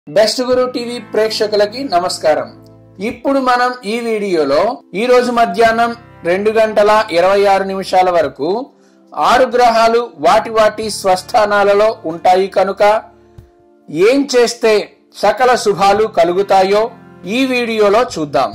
best గురు TV ప్రేక్షకులకి నమస్కారం ఇప్పుడు మనం ఈ వీడియోలో ఈ రోజు మధ్యాహ్నం రెండు గంటల ఇరవై ఆరు నిమిషాల వరకు ఆరు గ్రహాలు వాటి వాటి స్వస్థానాలలో ఉంటాయి కనుక ఏం చేస్తే సకల శుభాలు కలుగుతాయో ఈ వీడియోలో చూద్దాం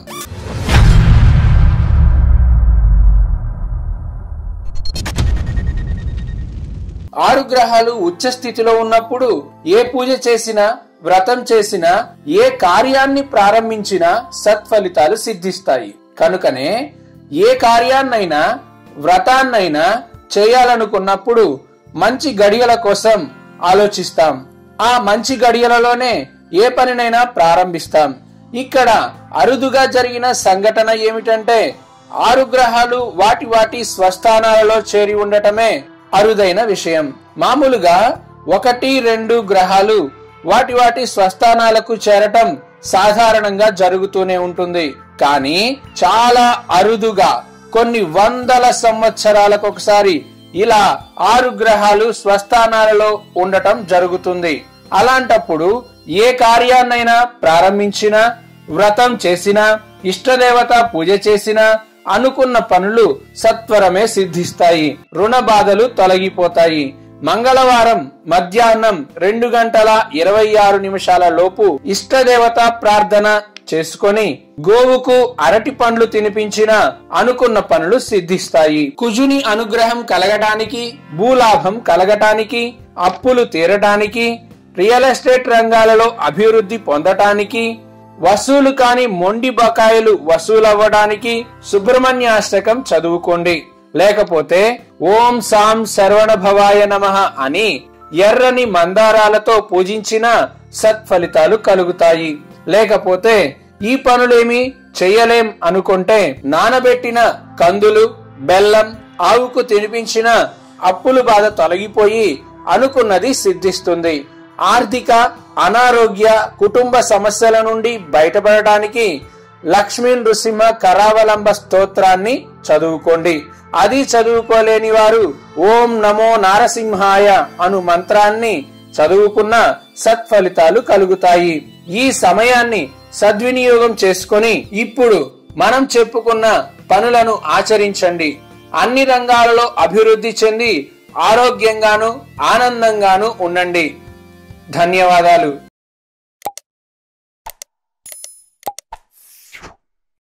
ఆరు గ్రహాలు ఉచ్చ స్థితిలో ఉన్నప్పుడు ఏ పూజ చేసినా వ్రతం చేసినా ఏ కార్యాన్ని ప్రారంభించినా సత్ఫలితాలు సిద్ధిస్తాయి కనుకనే ఏ కార్యాన్నైనా వ్రతాన్నైనా చేయాలనుకున్నప్పుడు మంచి గడియల కోసం ఆలోచిస్తాం ఆ మంచి గడియలలోనే ఏ పనినైనా ప్రారంభిస్తాం ఇక్కడ అరుదుగా జరిగిన సంఘటన ఏమిటంటే ఆరు గ్రహాలు వాటి వాటి స్వస్థానాలలో చేరి ఉండటమే అరుదైన విషయం మామూలుగా ఒకటి రెండు గ్రహాలు వాటి వాటి స్వస్థానాలకు చేరటం సాధారణంగా జరుగుతూనే ఉంటుంది కానీ చాలా అరుదుగా కొన్ని వందల సంవత్సరాలకు ఒకసారి ఇలా ఆరు గ్రహాలు స్వస్థానాలలో ఉండటం జరుగుతుంది అలాంటప్పుడు ఏ కార్యాన్నైనా ప్రారంభించినా వ్రతం చేసినా ఇష్టదేవత పూజ చేసినా అనుకున్న పనులు సత్వరమే సిద్ధిస్తాయి రుణ బాధలు తొలగిపోతాయి మంగళవారం మధ్యాహ్నం రెండు గంటల ఇరవై ఆరు నిమిషాల లోపు ఇష్టదేవత ప్రార్థన చేసుకొని గోవుకు అరటి పండ్లు తినిపించిన అనుకున్న పనులు సిద్ధిస్తాయి కుజుని అనుగ్రహం కలగటానికి భూలాభం కలగటానికి అప్పులు తీరటానికి రియల్ ఎస్టేట్ రంగాలలో అభివృద్ధి పొందటానికి వసూలు కాని మొండి బకాయిలు వసూలవ్వడానికి సుబ్రహ్మణ్యాష్టకం చదువుకోండి లేకపోతే ఓం సాం శరవణ భవాయ నమః అని ఎర్రని మందారాలతో పూజించిన సత్ఫలితాలు కలుగుతాయి లేకపోతే ఈ పనులేమి చెయ్యలేం అనుకుంటే నానబెట్టిన కందులు బెల్లం ఆవుకు తినిపించిన అప్పులు బాధ తొలగిపోయి అనుకున్నది సిద్ధిస్తుంది ఆర్థిక అనారోగ్య కుటుంబ సమస్యల నుండి బయటపడటానికి లక్ష్మీ నృసింహ కరావలంబ స్తోత్రాన్ని చదువుకోండి అది చదువుకోలేని వారు ఓం నమో నారసింహాయ అను మంత్రాన్ని చదువుకున్న సత్ఫలితాలు కలుగుతాయి ఈ సమయాన్ని సద్వినియోగం చేసుకొని ఇప్పుడు మనం చెప్పుకున్న పనులను ఆచరించండి అన్ని రంగాలలో అభివృద్ధి చెంది ఆరోగ్యంగాను ఆనందంగాను ఉండండి ధన్యవాదాలు